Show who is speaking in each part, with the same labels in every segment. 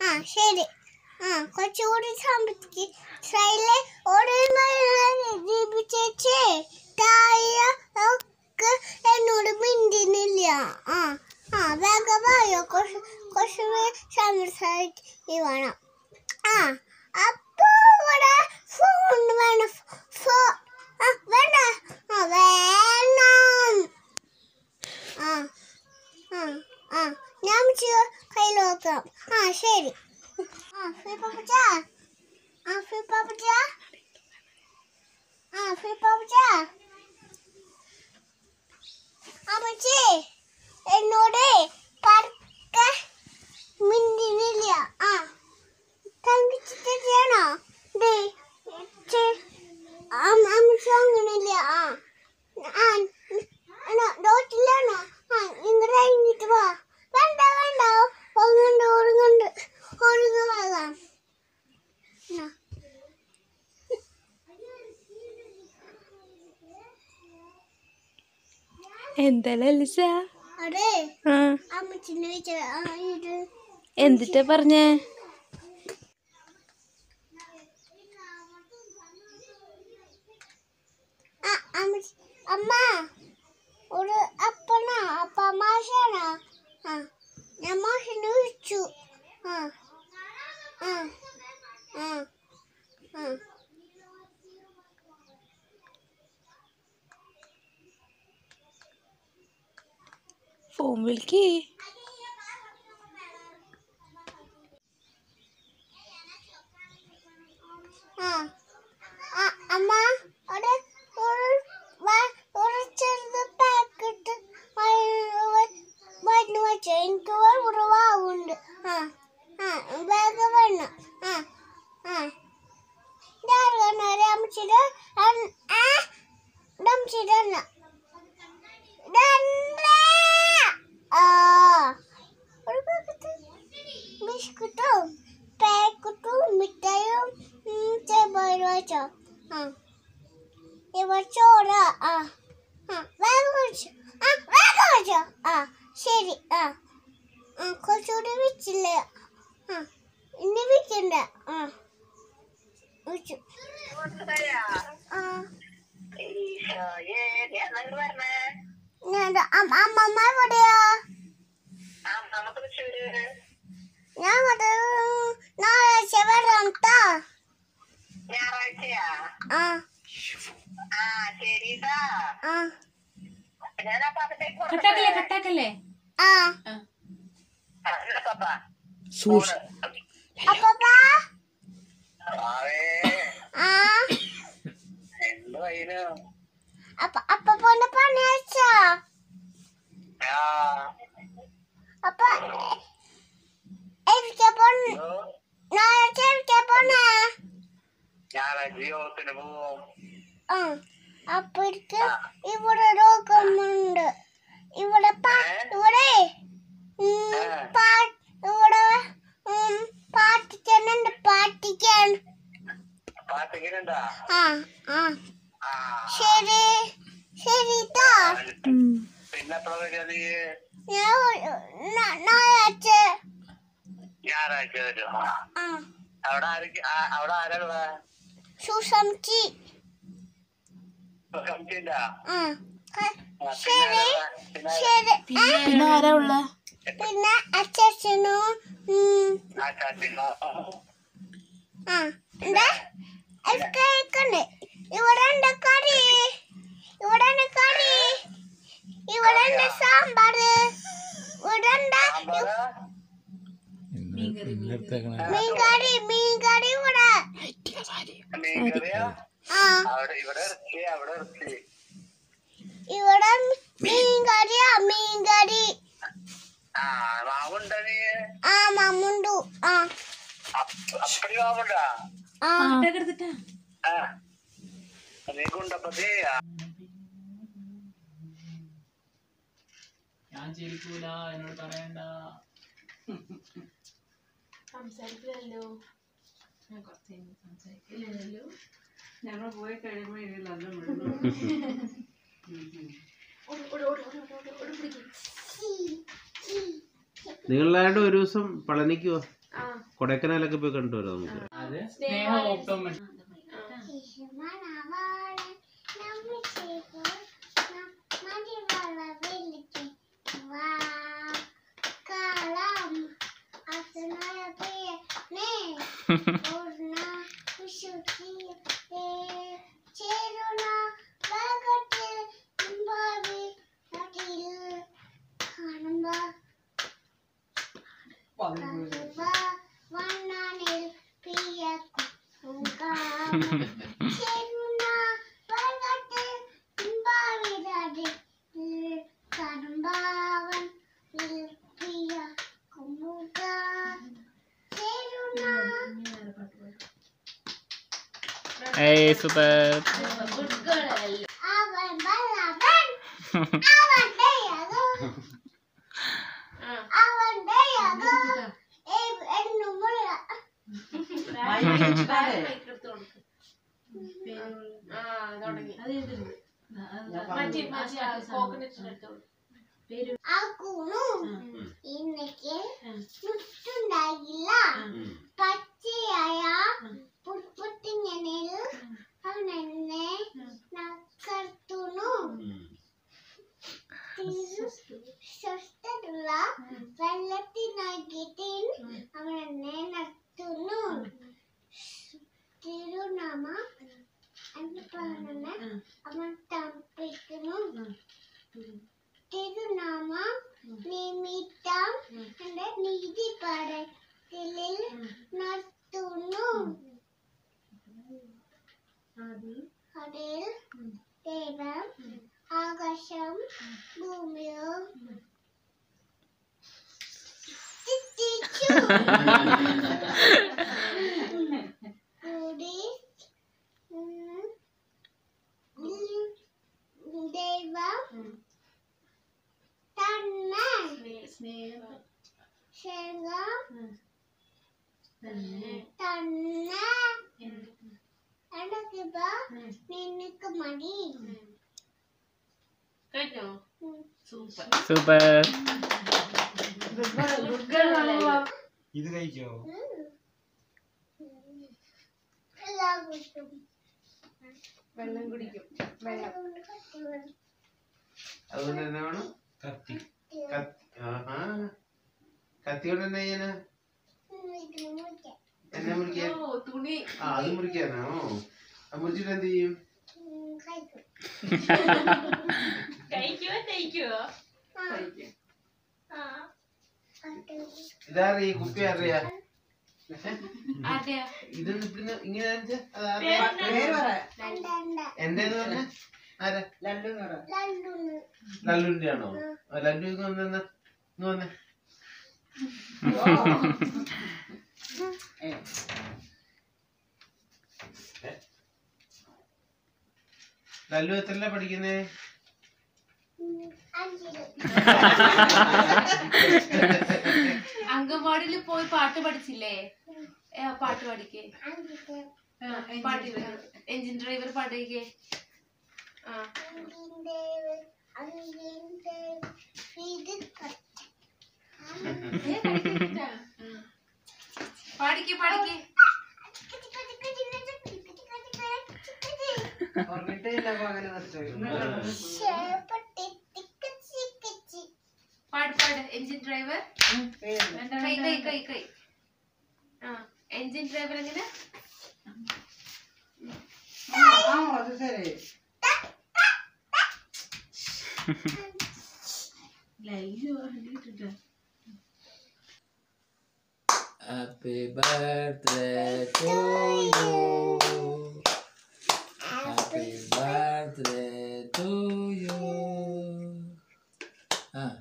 Speaker 1: ആ ശരി ആ കുറച്ചുകൂടി സാമ്പത്തിക ട്രെയിലെ ഓടുന്ന ദീപിച്ചേച്ചി തായ ഒക്കെ എന്നോട് മിണ്ടുന്നില്ല ആ ആ വേഗം വായോ കുറച്ച് കുറച്ച് സംസാരിക്ക് വേണം ആ അപ്പൊ ഇവിടെ ഫോൺ വേണം ഫോ ആ വേണ്ട ആ വേണം ആ ആ ആ ഞാൻ കയ്യിൽ നോക്കാം ആ ശരി ആ ഫിപ്പച്ച ആ ഫിപ്പച്ച ആ ഫിപ്പച്ച അമ്മച്ചി എന്നോട് പറക്ക മിണ്ടിനില്ല ആ തങ്കിച്ചിട്ടാണോ അമ്മച്ചി അങ്ങനെയില്ല ആ ആ ഡോട്ടിലാണോ ആ ഇങ്ങോട്ട് കഴിഞ്ഞിട്ട് വാ വേണ്ട വേണ്ട ഒന്നുണ്ട് ഒരുങ്ങുണ്ട് ഒരുങ്ങ് വേഗം എന്നാ.
Speaker 2: എന്താ ലലിസ
Speaker 1: അതെ
Speaker 2: ആ
Speaker 1: അമ്മച്ചിനെ വെച്ച ആ ഇത്
Speaker 2: എന്തിട്ടാ പറഞ്ഞേ
Speaker 1: ആ അമ്മച്ചി അമ്മ ഒരു അപ്പനാ അപ്പ മാഷാണോ ആ ഞാൻ മാഷിനെ വിളിച്ചു ആ ആ ആ ആ
Speaker 2: ഫോൺ വിളിക്കേ
Speaker 1: ആ ആ അമ്മ അവിടെ ഒരു വ- ഒരു ചെറുത് പാക്കറ്റ് വന്നു വെച്ച എനിക്ക് ഒരു വാവുണ്ട് ആ ആ വേഗം വേണം ആ ആ ഞാൻ പറഞ്ഞ അമ്മച്ചിട്ട് ആ അമ്മച്ചിട്ട് ആ ഒരു പാക്കറ്റ് ബിസ്ക്കറ്റും പാക്കറ്റും മിഠായും ചെറുപയർ വെച്ചോ ആ ഇവ ചോറ ആ ആ വേഗം വെച്ചോ ആ വേഗം വെച്ചോ ആ ശരി ആ ആ കുറച്ചുകൂടി വെച്ചില്ലേ ആ ഇനി വെക്കണ്ട ആ വെച്ചു ആ ഞാൻ അമ്മ അമ്മമ്മ എവിടെയാ ഞാൻ അത് ഞായറാഴ്ച വരാം ട്ടാ
Speaker 3: ഞായറാഴ്ചയാ
Speaker 1: ആ
Speaker 3: ആ ശരിട്ടാ
Speaker 1: ആ
Speaker 3: ഞാനപ്പോ അതിലേക്ക്
Speaker 4: കട്ടാക്കല്ലേ കട്ടാക്കല്ലേ
Speaker 1: ആ
Speaker 3: പപ്പാ
Speaker 2: സൂക്ഷി
Speaker 1: അപ്പപ്പാ
Speaker 3: ആവേ
Speaker 1: ആ
Speaker 3: എന്ത് വൈനു
Speaker 1: അപ്പ അപ്പപ്പോന്റെ പണി അയച്ചാ
Speaker 3: ആ
Speaker 1: അപ്പ എവിടേക്കാ പോണ ഞായറാഴ്ച എവിടേക്കാ പോണേ
Speaker 3: ഞായറാഴ്ച യോഗത്തിന് പോവും
Speaker 1: ആ അപ്പോഴേക്ക് ഇവിടെ രോഗമുണ്ട് ഇവിടെ പാ- ഇവിടെ ഉം, പാ- ഇവിടെ ഉം, പാട്ടിക്കാനുണ്ട് പാട്ടിക്കാൻ
Speaker 3: പാട്ടിക്കുന്നുണ്ടാ
Speaker 1: ആ ആ
Speaker 3: ആ
Speaker 1: ശരി ശരി ട്ടാ
Speaker 3: പിന്നെ എപ്പോഴാ വരിക നീ
Speaker 1: ഞാൻ ഒരു- ന- ഞായറാഴ്ച
Speaker 3: ഞായറാഴ്ച വരും
Speaker 1: ആ
Speaker 3: അവിടെ ആരൊക്കെ ആ- അവിടെ ആരാ
Speaker 1: സുസംചി
Speaker 3: കമ്പിണ്ട
Speaker 1: ആ ക- ശരി ശരി ആ,
Speaker 2: പിന്നെ ആരാ ഉള്ള
Speaker 1: പിന്നെ അച്ഛനും ഉം,
Speaker 3: ആ ചാറ്റിങ്ങോ
Speaker 1: ആ എന്താ കേൾക്കണ്ട് ഇവിടെ ഉണ്ട് കറി ഇവിടെ ഉണ്ട് കറി ഇവിടെ ഉണ്ട് സാമ്പാറ് ഇവിടെ ഉണ്ട് മീൻ കറി മീൻ കറി ഇവിടെ
Speaker 3: മീൻ കറിയാ
Speaker 1: ആ
Speaker 3: അവിടെ ഇവിടെ ഇറച്ചി അവിടെ ഇറച്ചി
Speaker 1: ഇവിടെ മീൻ കറിയാ മീൻ കറി
Speaker 3: ആ മാവുണ്ട നീ
Speaker 1: ആ മമ്മുണ്ടു ആ
Speaker 3: അപ്പ- അപ്പടി മാവുണ്ടാ
Speaker 1: ആ
Speaker 4: കട്ടാക്കി എടുത്തിട്ടാ
Speaker 3: ആ നീ കൊണ്ടപ്പത്തേ
Speaker 5: ഞാൻ ചിരിക്കൂല എന്നോട് പറയണ്ട
Speaker 4: സംസാരിക്കില്ലല്ലോ ഞാൻ കുറച്ച് കഴിഞ്ഞ് സംസാരിക്കില്ലല്ലോ
Speaker 5: ഞങ്ങൾ പോയി കഴിയുമ്പോൾ ഇതിൽ നല്ല മുഴുവൻ
Speaker 4: ഓട് ഓട് ഓട് ഓട് ഓട് ഓട് ഓട് പിടിക്ക്
Speaker 6: നിങ്ങളായിട്ട് ഒരു ദിവസം പളനിക്ക് പോ കൊടൈക്കനാലൊക്കെ പോയി കണ്ടു വരാം നമുക്ക്
Speaker 5: അത് സ്നേഹ ഓപ്റ്റോമെട്രി
Speaker 1: ഇഷ്ടമാണവാണ് നമ്മിച്ചേക്കു മതിവള വെളിക്ക് വാ കാലം അസനായ പേനെ പൂർണ്ണ വിശുദ്ധി ചേരുന്ന വകത്തിൽ ഭാവി നടിയിൽ കാണുമ്പോ കാണുമ്പോ വണ്ണാനിൽ പ്രിയക്കും ചേരുന്ന വകത്തിൽ ഭാവി നടിയിൽ കാണുമ്പാവൻ പ്രിയ കുമ്പുക ചേരുന്ന
Speaker 2: ഏയ് സൂപ്പർ
Speaker 1: അവൻ ബലവൻ അവന്റെ യഗോ അവന്റെ യഗോ എണ്ണുമുള്ള ആക്കുന്നു ഇന്നേക്ക് മുട്ടുണ്ടാകില്ല പച്ചയായ പുൽപ്പുട്ടിങ്ങനിൽ അവനെന്നെ നക്കർത്തുന്നു സ്വസ്ഥതുള്ള വെള്ളത്തിനാക്കിയിട്ട് അവനെന്നെ നടത്തുന്നു തിരുനാമ എന്ന് പറഞ്ഞ അവൻ തമ്പിക്കുന്നു തിരുനാമ നിമിത്തം എന്റെ നീതി പടത്തിൽ നടത്തുന്നു അതിൽ ദൈവം ആകാശം ഭൂമിയോ സൃഷ്ടിച്ചു. കൂടി ഉം, ഉം, ദൈവം തന്നെ സ്നേഹം തന്നെ എടക്കിപ്പ നിനക്ക് മതി ഉം.
Speaker 2: സൂപ്പർ
Speaker 7: ഇത് കഴിച്ചോ
Speaker 1: എല്ലാവർക്കും
Speaker 4: വെള്ളം കുടിക്കും വെള്ളം
Speaker 6: അതുകൊണ്ട് തന്നെ വേണം
Speaker 7: കത്തി
Speaker 6: കത്തി ആഹാ കത്തി കൊണ്ട് തന്നെ ചെയ്യാനാ എന്നെ മുറിക്കാൻ
Speaker 4: തുണി
Speaker 6: ആ അത് മുറിക്കാനാണോ അത് മുറിച്ചിട്ട് എന്ത് ചെയ്യും
Speaker 4: കഴിക്കുവോ തയ്ക്കുവോ
Speaker 6: ഇതാറിയ ഈ കുപ്പി അറിയാ
Speaker 4: അതെയാ
Speaker 6: ഇതൊന്നും ഇപ്പിടുന്ന് ഇങ്ങനെ കാണിച്ചാ? അതാരാ? എന്റെ പറഞ്ഞ ആരാ ലല്ലുന്റെ ആണോ ആ, ലല്ലു ഇങ്ങ് വന്നെ ഇങ്ങ് വന്നേ ഏ? ലല്ലു എത്രല്ല പഠിക്കുന്നേ
Speaker 4: അംഗൻവാടിയിൽ പോയി പാട്ട് പഠിച്ചില്ലേ ഏ, പാട്ട് പഠിക്കേ പാട്ട് എഞ്ചിൻ ഡ്രൈവർ പാടിക്കേ ആ പാടിക്കേ പാടിക്കേ പാട് പാട് എഞ്ചിൻ ഡ്രൈവർ കൈ കൈ കൈ കൈ ആ എഞ്ചിൻ ഡ്രൈവർ എങ്ങനെ
Speaker 2: Happy birthday to you. Happy birthday to you. Ah.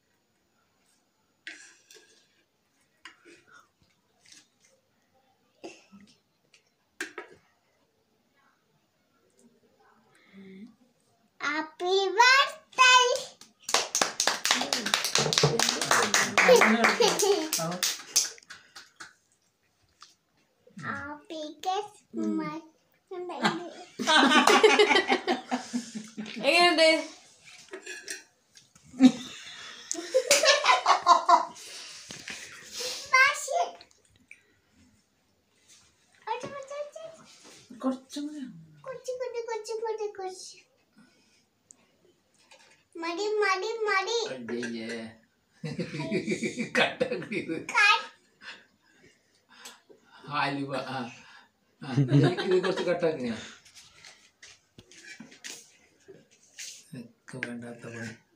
Speaker 1: Happy birthday! Happy Christmas!
Speaker 4: എങ്ങനെയുണ്ട്
Speaker 1: Passion!
Speaker 2: കുറച്ചും കൂടി
Speaker 1: കൊച്ചു കൊച്ചു കൊച്ചു കൊച്ചു കൊച്ചു മടി മടി മടി
Speaker 2: അയ്യേ കട്ടാക്കിയത് ഹലുവ ആ ആ, ഇത് കുറച്ച് കട്ടാക്കിയ ഒക്കെ വേണ്ടാത്ത പണി